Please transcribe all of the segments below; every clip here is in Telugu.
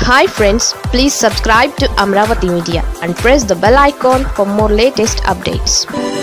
hi friends please subscribe to Amaravati media and press the bell icon for more latest updates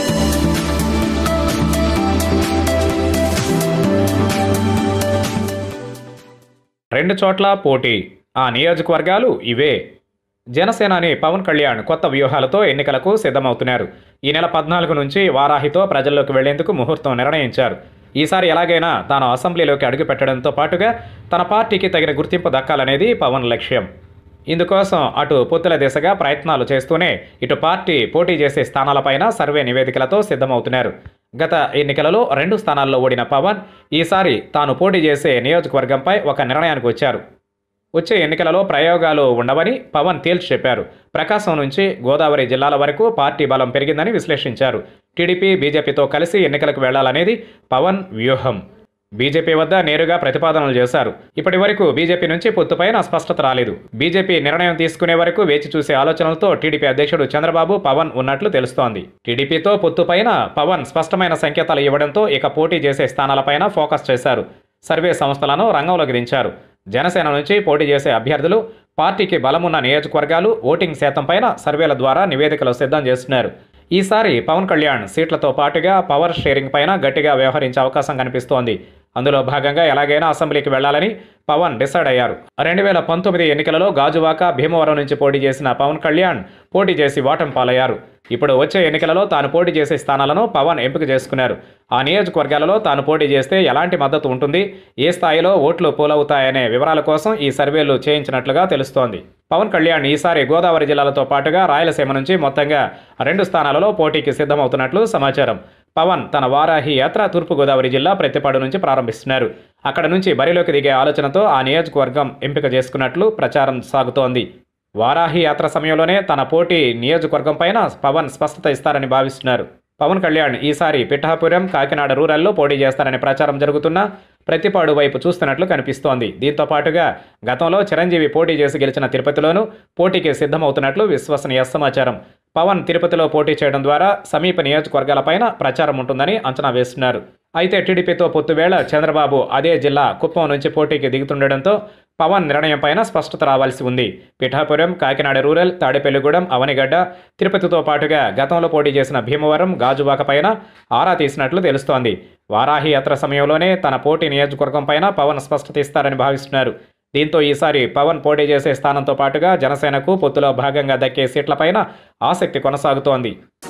రెండు చోట్ల పోటీ ఆ నియోజకవర్గాలు ఇవే జనసేనాని పవన్ కళ్యాణ్ కొత్త వ్యూహాలతో ఎన్నికలకు సిద్ధమవుతున్నారు ఈ నెల పద్నాలుగు నుంచి వారాహితో ప్రజల్లోకి వెళ్లేందుకు ముహూర్తం నిర్ణయించారు ఈసారి ఎలాగైనా తాను అసెంబ్లీలోకి అడుగుపెట్టడంతో పాటుగా తన పార్టీకి తగిన గుర్తింపు దక్కాలనేది పవన్ లక్ష్యం ఇందుకోసం అటు పొత్తుల దిశగా ప్రయత్నాలు చేస్తూనే ఇటు పార్టీ పోటీ చేసే స్థానాలపైన సర్వే నివేదికలతో సిద్ధమవుతున్నారు గత ఎన్నికలలో రెండు స్థానాల్లో ఓడిన పవన్ ఈసారి తాను పోటీ చేసే నియోజకవర్గంపై ఒక నిర్ణయానికి వచ్చారు వచ్చే ఎన్నికలలో ప్రయోగాలు ఉండవని పవన్ తేల్చి చెప్పారు ప్రకాశం నుంచి గోదావరి జిల్లాల వరకు పార్టీ బలం పెరిగిందని విశ్లేషించారు టీడీపీ బీజేపీతో కలిసి ఎన్నికలకు వెళ్లాలనేది పవన్ వ్యూహం బీజేపీ వద్ద నేరుగా ప్రతిపాదనలు చేశారు ఇప్పటి వరకు బీజేపీ నుంచి పొత్తుపైన స్పష్టత రాలేదు బీజేపీ నిర్ణయం తీసుకునే వరకు వేచి చూసే ఆలోచనలతో టీడీపీ అధ్యక్షుడు చంద్రబాబు పవన్ ఉన్నట్లు తెలుస్తోంది టీడీపీతో పొత్తుపైన పవన్ స్పష్టమైన సంకేతాలు ఇవ్వడంతో ఇక పోటీ చేసే స్థానాలపైన ఫోకస్ చేశారు సర్వే సంస్థలను రంగంలోకి దించారు జనసేన నుంచి పోటీ చేసే అభ్యర్థులు పార్టీకి బలమున్న నియోజకవర్గాలు ఓటింగ్ శాతం పైన సర్వేల ద్వారా నివేదికలు సిద్ధం చేస్తున్నారు ఈసారి పవన్ కళ్యాణ్ సీట్లతో పాటుగా పవర్ షేరింగ్ పైన గట్టిగా వ్యవహరించే అవకాశం కనిపిస్తోంది అందులో భాగంగా ఎలాగైనా అసెంబ్లీకి వెళ్లాలని పవన్ డిసైడ్ అయ్యారు రెండు వేల పంతొమ్మిది ఎన్నికలలో గాజువాక భీమవరం నుంచి పోటీ చేసిన పవన్ కళ్యాణ్ పోటీ చేసి ఓటమి పాలయ్యారు ఇప్పుడు వచ్చే ఎన్నికలలో తాను పోటీ చేసే స్థానాలను పవన్ ఎంపిక చేసుకున్నారు ఆ నియోజకవర్గాలలో తాను పోటీ చేస్తే ఎలాంటి మద్దతు ఉంటుంది ఏ స్థాయిలో ఓట్లు పోలవుతాయనే వివరాల కోసం ఈ సర్వేలు చేయించినట్లుగా తెలుస్తోంది పవన్ కళ్యాణ్ ఈసారి గోదావరి జిల్లాలతో పాటుగా రాయలసీమ నుంచి మొత్తంగా రెండు స్థానాలలో పోటీకి సిద్ధమవుతున్నట్లు సమాచారం పవన్ తన వారాహి యాత్ర తూర్పుగోదావరి జిల్లా ప్రతిపాడు నుంచి ప్రారంభిస్తున్నారు అక్కడ నుంచి బరిలోకి దిగే ఆలోచనతో ఆ నియోజకవర్గం ఎంపిక చేసుకున్నట్లు ప్రచారం సాగుతోంది వారాహి యాత్ర సమయంలోనే తన పోటీ నియోజకవర్గం పైన పవన్ స్పష్టత ఇస్తారని భావిస్తున్నారు పవన్ కళ్యాణ్ ఈసారి పిఠాపురం కాకినాడ రూరల్లో పోటీ చేస్తారనే ప్రచారం జరుగుతున్నా ప్రతిపాడు వైపు చూస్తున్నట్లు కనిపిస్తోంది దీంతో పాటుగా గతంలో చిరంజీవి పోటీ చేసి గెలిచిన తిరుపతిలోనూ పోటీకి సిద్ధమవుతున్నట్లు విశ్వసనీయ సమాచారం పవన్ తిరుపతిలో పోటీ చేయడం ద్వారా సమీప నియోజకవర్గాలపైన ప్రచారం ఉంటుందని అంచనా వేస్తున్నారు అయితే టీడీపీతో పొత్తు వేళ చంద్రబాబు అదే జిల్లా కుప్పం నుంచి పోటీకి దిగుతుండటంతో పవన్ నిర్ణయం పైన స్పష్టత రావాల్సి ఉంది పిఠాపురం కాకినాడ రూరల్ తాడేపల్లిగూడెం అవనిగడ్డ తిరుపతితో పాటుగా గతంలో పోటీ చేసిన భీమవరం గాజువాక పైన ఆరా తీసినట్లు తెలుస్తోంది వారాహి యాత్ర సమయంలోనే తన పోటీ నియోజకవర్గం పైన పవన్ స్పష్టత ఇస్తారని భావిస్తున్నారు దీంతో ఈసారి పవన్ పోటీ చేసే స్థానంతో పాటుగా జనసేనకు పొత్తులో భాగంగా దక్కే సీట్లపైన ఆసక్తి కొనసాగుతోంది